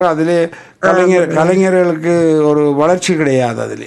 அதிலே கலைஞர் கலைஞர்களுக்கு ஒரு வளர்ச்சி கிடையாது அதிலே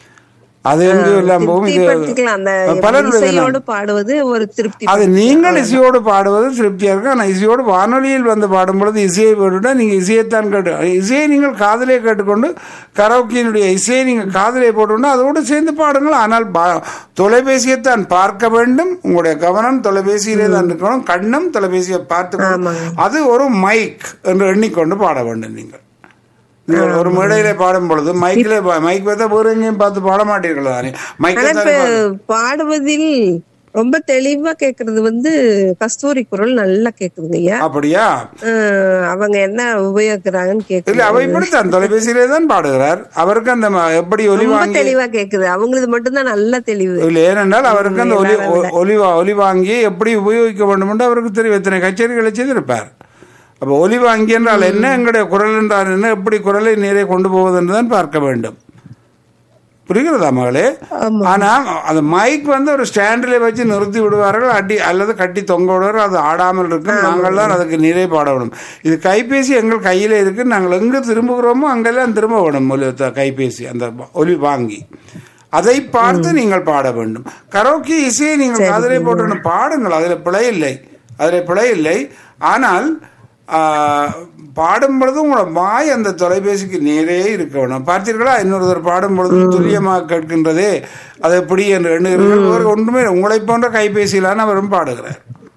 அது எங்கு எல்லாம் போகும் இது திருப்திப்படுத்திக்கலாம் அந்த பலருடைய இசையோடு பாடுவது ஒரு திருப்தி அது நீங்கள் இசையோடு பாடுவது திருப்தியா இருக்கும் ஆனால் இசையோடு வானொலியில் வந்து பாடும் பொழுது இசையை போட்டுட்டா நீங்க இசையைத்தான் கேட்டு இசையை நீங்கள் காதலே கேட்டுக்கொண்டு கரோக்கியினுடைய இசையை நீங்கள் காதலே போட்டுக்கொண்டு அதோடு சேர்ந்து பாடுங்கள் ஆனால் பா- தொலைபேசியைத்தான் பார்க்க வேண்டும் உங்களுடைய கவனம் தொலைபேசியிலே தான் இருக்கணும் கண்ணும் தொலைபேசியை பார்த்து கொண்டு- அது ஒரு மைக் என்று எண்ணிக்கொண்டு பாட வேண்டும் நீங்கள் நீங்கள் ஒரு மேடையிலே பாடும் பொழுது மைக்கிலே பா- மைக் பார்த்தா வேறு எங்கேயும் பார்த்து பாட மாட்டீர்கள் தானே மைக்கை ஆனா இப்ப தானே பாடு- பாடுவதில் ரொம்ப தெளிவா கேக்குறது வந்து கஸ்தூரி குரல் நல்லா கேக்குதுங்க ஐயா அப்படியா அஹ் அவங்க என்ன உபயோகிக்கிறாங்கன்னு இல்ல கேக்குது அவ இப்படித்தான் தொலைபேசியிலே தான் பாடுகிறார் அவருக்கு அந்த ம- எப்படி ஒலி ரொம்ப வாங்கி தெளிவா கேக்குது அவங்களது மட்டும்தான் நல்ல தெளிவு இல்ல ஏனென்றால் அவருக்கு அந்த ஒலி ஒ- ஒலி வா- ஒலி வாங்கி எப்படி உபயோகிக்க வேண்டும் என்று அவருக்கு தெரியும் எத்தனை கச்சேரிகளை செய்திருப்பார் அப்ப ஒலி வாங்கி என்றால் என்ன எங்களுடைய குரல் என்றால் என்ன எப்படி குரலை நீரை கொண்டு போவது என்று தான் பார்க்க வேண்டும் புரிகிறதா மகளே ஆமா. ஆனா அந்த மைக் வந்து ஒரு ஸ்டாண்டில் வச்சு நிறுத்தி விடுவார்கள் அடி அல்லது கட்டி தொங்க விடுவார்கள் அது ஆடாமல் இருக்கும் நாங்கள் தான் அதுக்கு நீரை பாட வேணும் இது கைபேசி எங்கள் கையில இருக்கு நாங்கள் எங்கு திரும்புகிறோமோ அங்கெல்லாம் திரும்ப வேணும் ஒலி த- கைபேசி அந்த ஒலி வாங்கி அதை பார்த்து நீங்கள் பாட வேண்டும் கரோக்கி இசையை நீங்கள் காதலே போட்டு பாடுங்கள் அதில் பிழை இல்லை அதில் பிழை இல்லை ஆனால் ஆஹ், பாடும் பொழுது உங்களோட வாய் அந்த தொலைபேசிக்கு நேரே இருக்க வேணும் பார்த்தீர்களா இன்னொருத்தர் பாடும் பொழுது துல்லியமாக கேட்கின்றதே அது எப்படி என்று எண்ணுகிறீர்கள் வேறு ஒன்றுமே இல்லை. உங்களைப் போன்ற கைபேசியிலான அவரும் பாடுகிறார்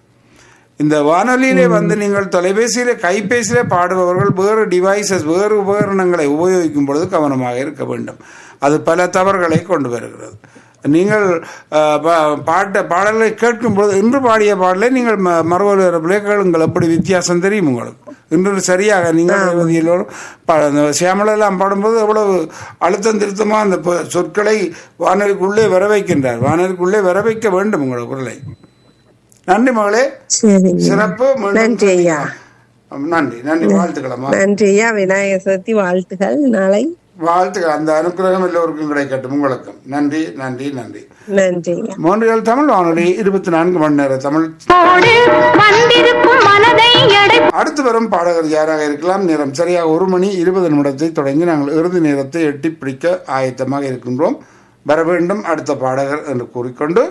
இந்த வானொலியிலே வந்து நீங்கள் தொலைபேசியிலே கைபேசியிலே பாடுபவர்கள் வேறு டிவைசஸ் வேறு உபகரணங்களை உபயோகிக்கும் பொழுது கவனமாக இருக்க வேண்டும் அது பல தவறுகளை கொண்டு வருகிறது நீங்கள் அஹ், பா- பாட்ட பாடல்களை கேட்கும் பொழுது இன்று பாடிய பாடலை நீங்கள் ம- மறுவலிபரப்பிலே கேளுங்கள் எப்படி வித்தியாசம் தெரியும் உங்களுக்கு இன்று சரியாக நீங்கள் ரேவதி எல்லோரும் பா- அந்த சியாமலெல்லாம் பாடும்போது எவ்வளவு அழுத்தம் திருத்தமாக அந்த ப- சொற்களை வானொலிக்குள்ளே வர வைக்கின்றார் வானொலிக்குள்ளே வர வைக்க வேண்டும் உங்களோட குரலை நன்றி மகளே சரிங்க சிறப்பு மீண்டும் நன்றி ஐயா சந்திக்கலாம். நன்றி நன்றி வாழ்த்துக்களம்மா நன்றி ஐயா விநாயகர் சதுர்த்தி வாழ்த்துகள் நாளை வாழ்த்துக்கள் அந்த அனுக்கிரகம் எல்லோருக்கும் கிடைக்கட்டும் உங்களுக்கும் நன்றி நன்றி நன்றி நன்றி ஐயா மூன்றியல் தமிழ் வானொலி இருபத்தி நான்கு மணி நேர தமிழ் போடு வந்திருக்கும் மனதை எடை அடுத்து வரும் பாடகர் யாராக இருக்கலாம் நேரம் சரியாக ஒரு மணி இருபது நிமிடத்தை தொடங்கி நாங்கள் இறுதி நேரத்தை எட்டி பிடிக்க ஆயத்தமாக இருக்கின்றோம் வர வேண்டும் அடுத்த பாடகர் என்று கூறிக்கொண்டு